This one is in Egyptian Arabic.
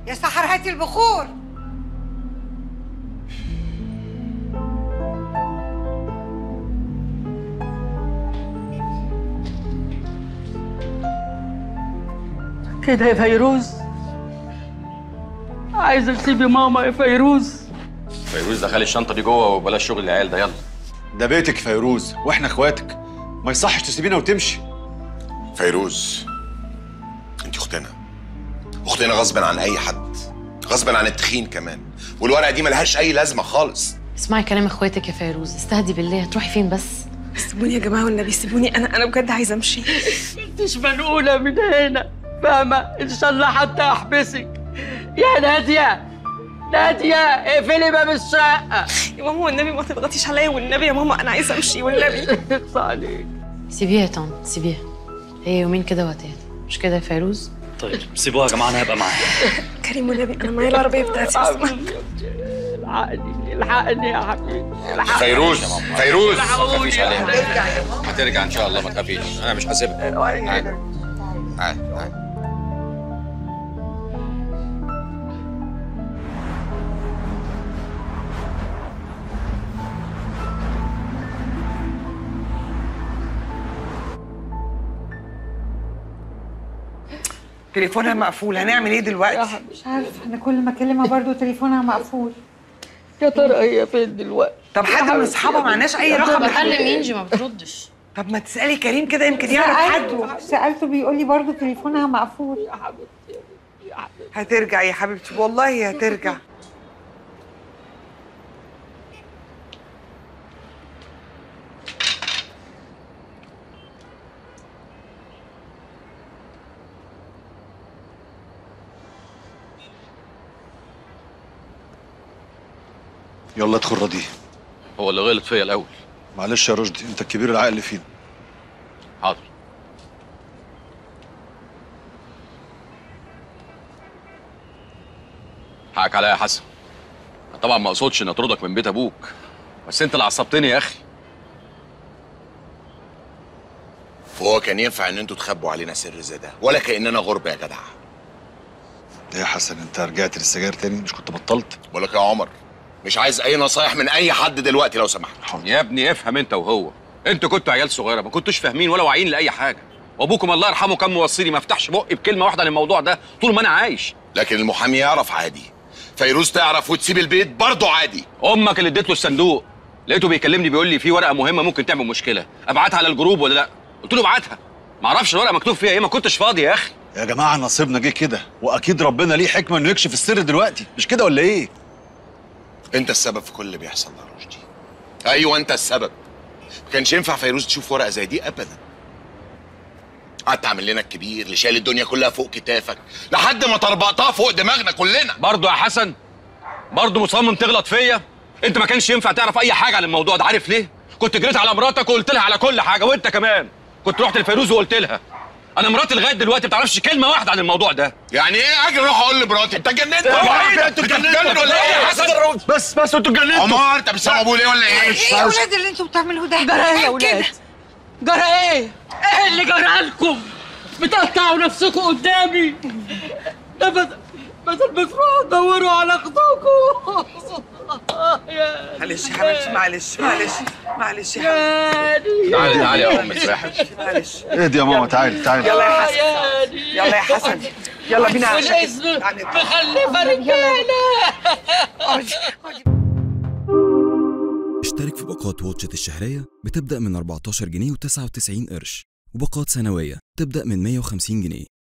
يا سحر هاتي البخور كده يا فيروز عايزه تسيبي ماما يا فيروز فيروز دخل الشنطه دي جوه وبلاش شغل العيال ده يلا ده بيتك فيروز واحنا اخواتك ما يصحش تسيبينا وتمشي فيروز انت اختنا اختنا غصب عن اي حد غصب عن التخين كمان والورقه دي ملهاش اي لازمه خالص اسمعي كلام اخواتك يا فيروز استهدي بالله هتروحي فين بس سيبوني يا جماعه والنبي سيبوني انا انا بجد عايزه امشي مش منقوله من هنا فاهمه ان شاء الله حتى احبسك يا ناديه ناديه اقفلي باب الشقه يا ماما والنبي ما تضغطيش عليا والنبي يا ماما انا عايزه امشي والنبي اقصى عليك سيبيها يا طن سيبيها هي يومين كده وهتهدى مش كده يا فيروز طيب سيبوها يا جماعه انا هبقى معاها كريم والنبي انا معايا العربيه بتاعتي اسمع الحقني الحقني يا حبيبي الحقني فيروز فيروز ما الحقوني تخافيش عليها هترجع ان شاء الله ما تخافيش انا مش هسيبها تعالي تعالي تعالي تليفونها مقفول هنعمل ايه دلوقتي مش عارفه انا كل ما اكلمها برضو تليفونها مقفول يا ترى هي فين دلوقتي طب حد من اصحابها معناش اي رقم بكلم لحد انجي ما بتردش طب ما تسالي كريم كده يمكن يعرف حد سالته سالته بيقول لي برضو تليفونها مقفول يا حبيبتي يا حبيبتي هترجع يا حبيبتي والله هترجع يلا ادخل رضي هو اللي غلط فيا الاول معلش يا رشدي انت الكبير العقل فينا حاضر حقك عليا يا حسن أنا طبعا ما اقصدش ان اطردك من بيت ابوك بس انت اللي عصبتني يا اخي وهو كان ينفع ان انتوا تخبوا علينا سر زي ده ولا كاننا غربه يا جدع ايه يا حسن انت رجعت للسجاير تاني مش كنت بطلت بقول لك يا عمر مش عايز اي نصايح من اي حد دلوقتي لو سمحت يا ابني افهم انت وهو انتوا كنتوا عيال صغيره ما كنتوش فاهمين ولا واعيين لاي حاجه وابوكم الله يرحمه كان موصيني ما افتحش بقي بكلمه واحده عن الموضوع ده طول ما انا عايش لكن المحامي يعرف عادي فيروز تعرف وتسيب البيت برضه عادي امك اللي اديت له الصندوق لقيته بيكلمني بيقول لي في ورقه مهمه ممكن تعمل مشكله ابعتها على الجروب ولا لا قلت له ابعتها ما اعرفش الورقه مكتوب فيها ايه ما كنتش فاضي يا اخي يا جماعه نصيبنا جه كده واكيد ربنا ليه حكمه انه يكشف السر دلوقتي مش كده ولا ايه انت السبب في كل اللي بيحصل ده يا رشدي ايوه انت السبب ما كانش ينفع فيروز تشوف ورقه زي دي ابدا قعدت تعمل لنا الكبير اللي شايل الدنيا كلها فوق كتافك لحد ما طربقتها فوق دماغنا كلنا برضه يا حسن برضه مصمم تغلط فيا انت ما كانش ينفع تعرف اي حاجه عن الموضوع ده عارف ليه كنت جريت على مراتك وقلت لها على كل حاجه وانت كمان كنت رحت لفيروز وقلت لها انا مراتي لغايه دلوقتي ما تعرفش كلمه واحده عن الموضوع ده يعني ايه اجي اروح اقول لمراتي انت اتجننت ولا ايه انت اتجننت ولا ايه يا حسن بس بس انتوا اتجننتوا عمر انت مش سامع بقول ايه ولا ايه ايه يا ولاد اللي انتوا بتعملوه ده جرى ايه يا كده. ولاد جرى ايه ايه اللي جرى لكم بتقطعوا نفسكم قدامي ده بدل بدل بتروحوا تدوروا على اختكم يا معلش يا حبيبتي معلش معلش معلش يا ياني تعالي تعالي يا ام استريحي حبيبتي معلش اهدي يا ماما تعالي تعالي يلا يا حسن ياني يلا يا حسن يلا بينا عشان والاسم يعني مخلفه رجاله اقعدي اقعدي اشترك في باقات واتشت الشهرية بتبدأ من 14 جنيه و99 قرش وباقات سنوية تبدأ من 150 جنيه